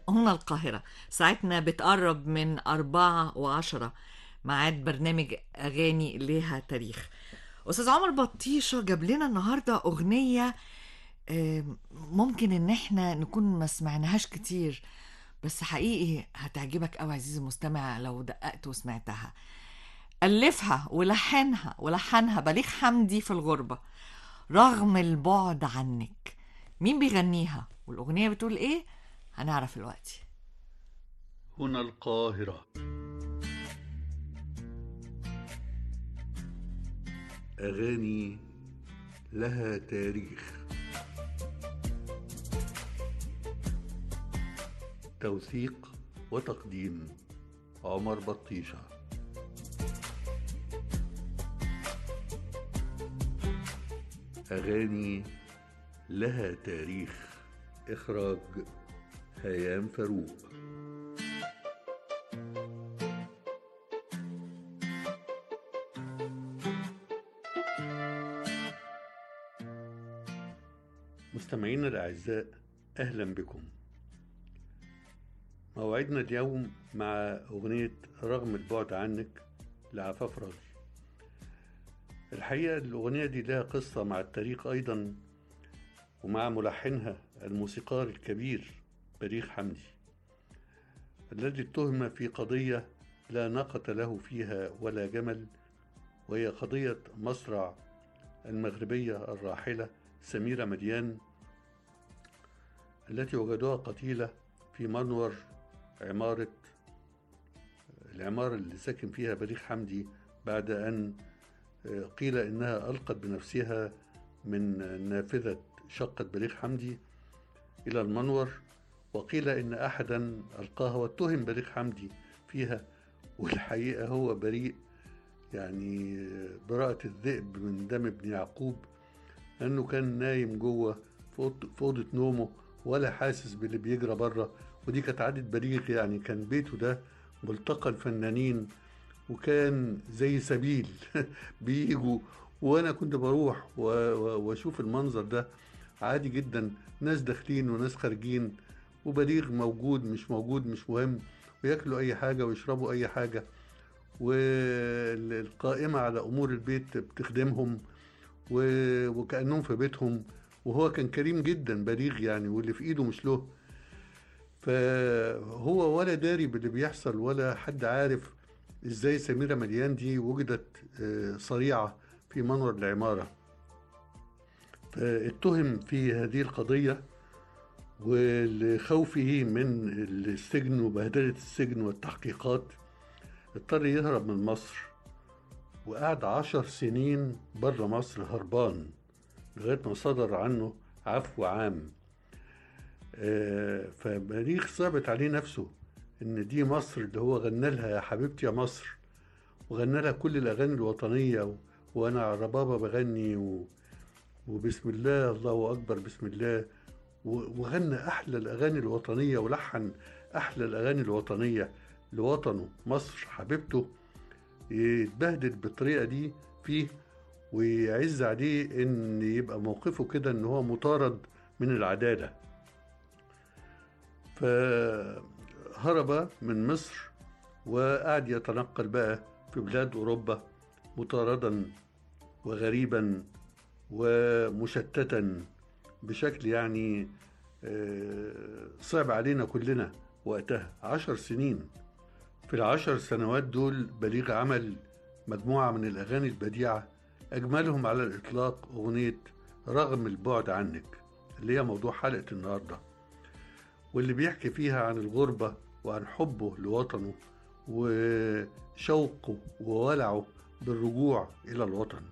هنا القاهرة ساعتنا بتقرب من أربعة وعشرة ميعاد برنامج أغاني لها تاريخ أستاذ عمر بطيشة جاب لنا النهاردة أغنية آه، ممكن إن إحنا نكون ما سمعناهاش كتير بس حقيقي هتعجبك أوي عزيزي المستمع لو دققت وسمعتها ألفها ولحنها ولحنها بليغ حمدي في الغربة رغم البعد عنك مين بيغنيها والأغنية بتقول إيه هنعرف دلوقتي هنا القاهرة أغاني لها تاريخ توثيق وتقديم عمر بطيشة أغاني لها تاريخ إخراج هيام فاروق مستمعينا الأعزاء أهلا بكم موعدنا اليوم مع أغنية رغم البعد عنك لعفاف راضي الحقيقة الأغنية دي لها قصة مع التاريخ أيضا ومع ملحنها الموسيقار الكبير بليغ حمدي الذي اتهم في قضية لا ناقة له فيها ولا جمل وهي قضية مصرع المغربية الراحلة سميرة مديان التي وجدوها قتيلة في منور عمارة العمارة اللي ساكن فيها بليغ حمدي بعد أن قيل إنها ألقت بنفسها من نافذة شقة بليغ حمدي إلى المنور وقيل إن أحدا ألقاها واتهم بليغ حمدي فيها والحقيقة هو بريء يعني براءة الذئب من دم ابن يعقوب لأنه كان نايم جوه في أوضة نومه ولا حاسس باللي بيجرى بره ودي كانت عادة بليغ يعني كان بيته ده ملتقى الفنانين وكان زي سبيل بيجوا وانا كنت بروح واشوف المنظر ده عادي جدا ناس داخلين وناس خارجين وبليغ موجود مش موجود مش مهم وياكلوا اي حاجه ويشربوا اي حاجه والقائمه على امور البيت بتخدمهم وكانهم في بيتهم وهو كان كريم جدا بليغ يعني واللي في ايده مش له فهو ولا داري باللي بيحصل ولا حد عارف ازاي سميرة مليان دي وجدت صريعة في منور العمارة فاتهم في هذه القضية ولخوفه من السجن وبهدلة السجن والتحقيقات اضطر يهرب من مصر وقعد عشر سنين بره مصر هربان لغاية ما صدر عنه عفو عام فبليغ صعبت عليه نفسه ان دي مصر اللي هو غنى لها يا حبيبتي يا مصر وغنى لها كل الاغاني الوطنيه و... وانا على ربابه بغني و... وبسم الله الله اكبر بسم الله و... وغنى احلى الاغاني الوطنيه ولحن احلى الاغاني الوطنيه لوطنه مصر حبيبته يتبهدل بالطريقه دي فيه ويعز عليه ان يبقى موقفه كده ان هو مطارد من العداله ف هرب من مصر وقعد يتنقل بقى في بلاد أوروبا مطاردا وغريبا ومشتتا بشكل يعني صعب علينا كلنا وقتها عشر سنين في العشر سنوات دول بليغ عمل مجموعة من الأغاني البديعة أجملهم على الإطلاق أغنية رغم البعد عنك اللي هي موضوع حلقة النهارده واللي بيحكي فيها عن الغربة وعن حبه لوطنه وشوقه وولعه بالرجوع إلى الوطن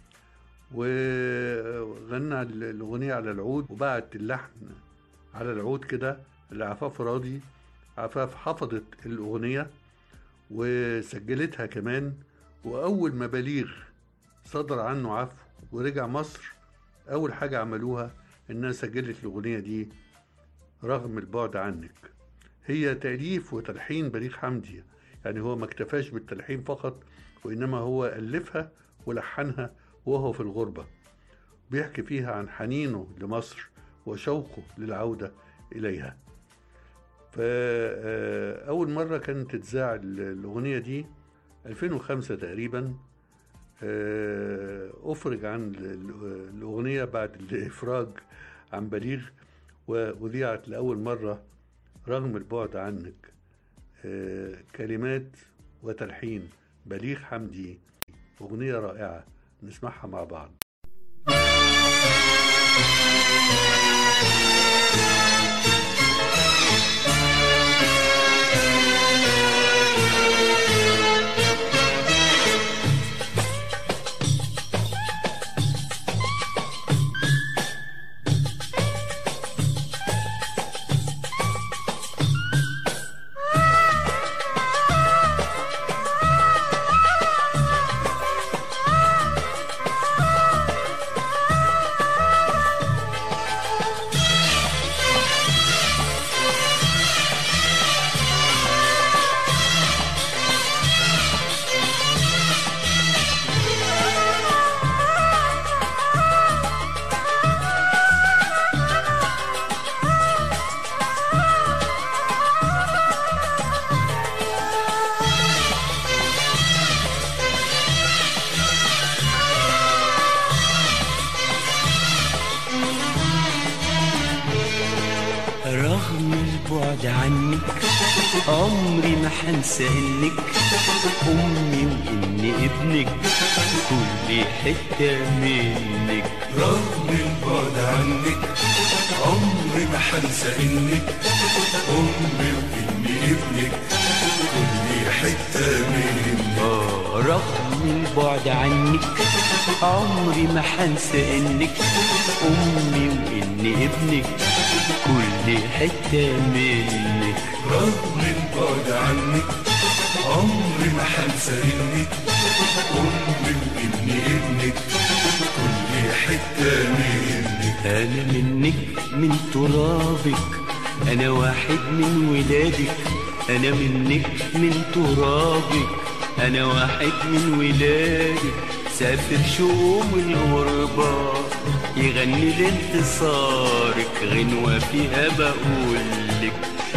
وغنى الأغنية على العود وبعت اللحن على العود كده لعفاف راضي عفاف حفظت الأغنية وسجلتها كمان وأول ما بليغ صدر عنه عفو ورجع مصر أول حاجة عملوها إنها سجلت الأغنية دي رغم البعد عنك هي تأليف وتلحين بليغ حمدي يعني هو ما اكتفاش بالتلحين فقط وإنما هو ألفها ولحنها وهو في الغربة بيحكي فيها عن حنينه لمصر وشوقه للعودة إليها فأول مرة كانت تتذاع ال- الأغنية دي 2005 تقريبا آه، أفرج عن ال- ال- الأغنية بعد الإفراج عن بليغ وأذيعت لأول مرة رغم البعد عنك آه، كلمات وتلحين بليغ حمدي أغنية رائعة نسمعها مع بعض رغم البعد عنك عمري ما حنسى انك امي واني ابنك كل حته منك رغم البعد عنك عمري ما حنسى انك امي واني ابنك كل حته منك آه رغم البعد عنك عمري ما حنسى انك امي واني ابنك كل حته منك رغم البعد عنك عمري ما حنسى انك امي واني ابنك كل حته منك أنا منك من ترابك أنا واحد من ولادك أنا منك من ترابك أنا واحد من ولادك سافر شؤوم الغربة يغني لانتصارك غنوة فيها بقولك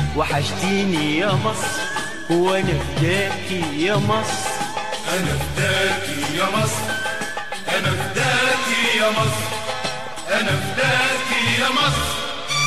وحشتيني يا مصر وأنا فداكي يا مصر انا فداكي يا مصر انا فداكي يا مصر انا فداكي يا مصر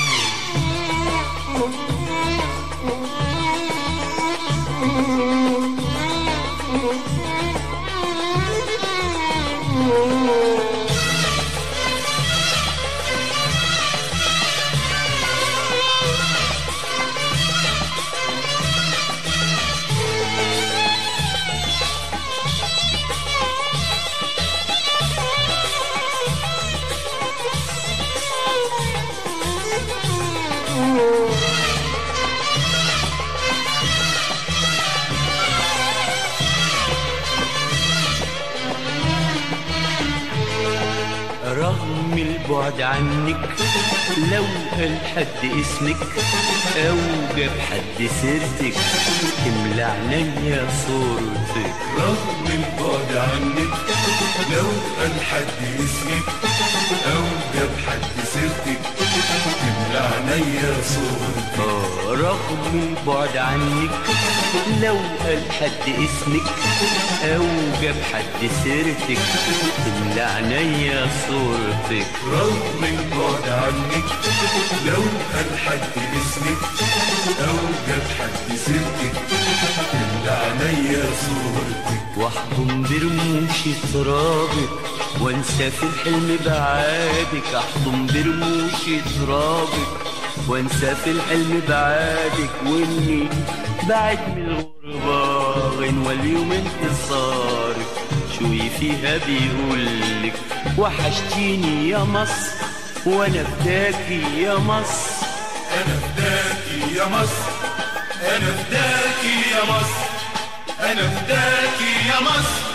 رغم البعد عنك لو قال حد اسمك او جاب حد سيرتك تملى عينيا صورتك رغم البعد عنك لو قال حد اسمك او جاب حد سيرتك تملى عينيا صورتك آه رغم البعد عنك لو قال حد اسمك او جاب حد سيرتك تملى عينيا صورتك رغم البعد عنك لو قال حد اسمك او جاب حد سيرتك تملى عينيا صورتك واحضن برموش ترابك وانسى في الحلم بعادك احضن برموش ترابك وانسى في الحلم بعادك واني بعد من الغربة غنوة اليوم انتصارك شوي فيها بيقولك وحشتيني يا مصر وانا فداكي يا مصر انا فداكي يا مصر انا فداكي يا مصر انا فداكي يا مصر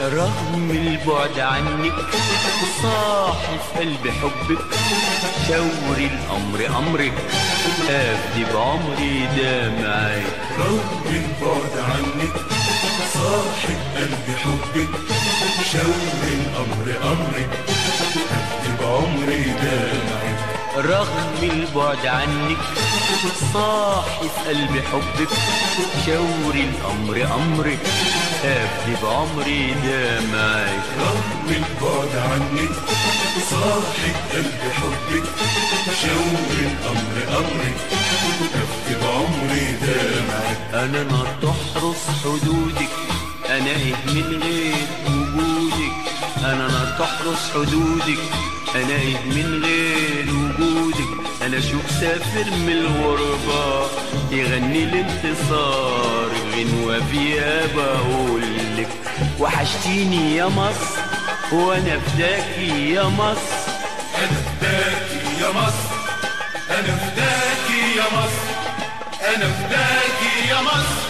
رغم البعد عنك صاحي في قلب حبك شوري الأمر أمرك أفدي بعمري ده معاك رغم البعد عنك صاحب قلبي حبك شور الأمر أمرك هكتب عمري ده معاك رغم البعد عنك صاحي في قلب حبك شوري الأمر أمرك أفدي بعمري ده معاك رغم البعد عنك صاحب قلبي حبك شور الأمر أمرك هكتب عمري ده معاك أنا نار تحرس حدودك أنا إيه من غير وجودك أنا نار تحرس حدودك أنا إيه من غير وجودك أنا شوف سافر من الغربة يغني الانتصار غنوة فيها بقولك وحشتيني يا مصر وأنا فداكي يا مصر أنا فداكي يا مصر أنا فداكي يا مصر أنا فداكي يا مصر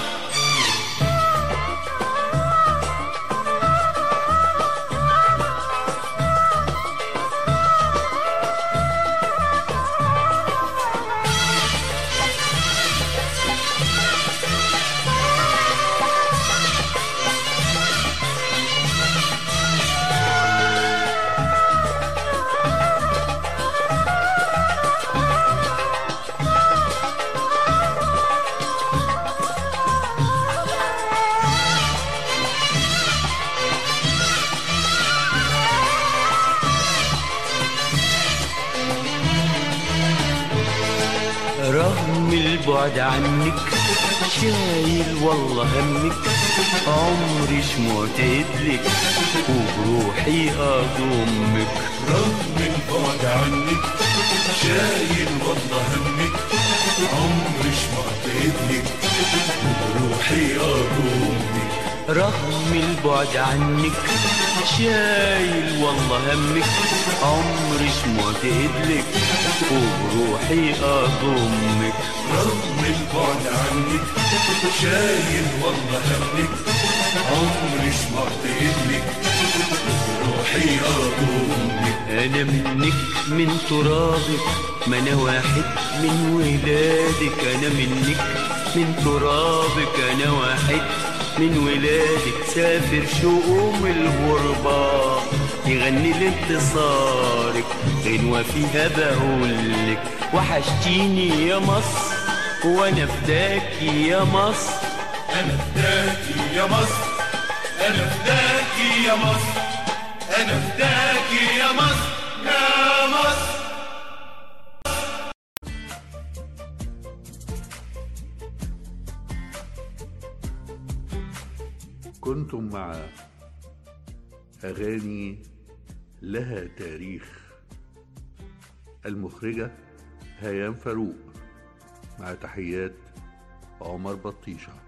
رغم البعد عنك شايل والله همك عمري شمعت لك وبروحي اضمك رغم البعد عنك شايل والله همك عمري شمعت ايدك وبروحي اضمك رغم البعد عنك شايل والله همك عمري شمعت لك وبروحي اضمك رغم البعد عنك شايل والله همك عمري شمعت ايدك وبروحي اضمك انا منك من ترابك ما انا واحد من ولادك انا منك من ترابك انا واحد من ولادك سافر شؤوم الغربة يغني لانتصارك غنوة فيها بقولك وحشتيني يا مصر وانا فداكي يا مصر انا فداكي يا مصر انا فداكي يا مصر انا فداكي يا مصر يا مصر كنتم مع أغاني لها تاريخ المخرجة هيام فاروق مع تحيات عمر بطيشه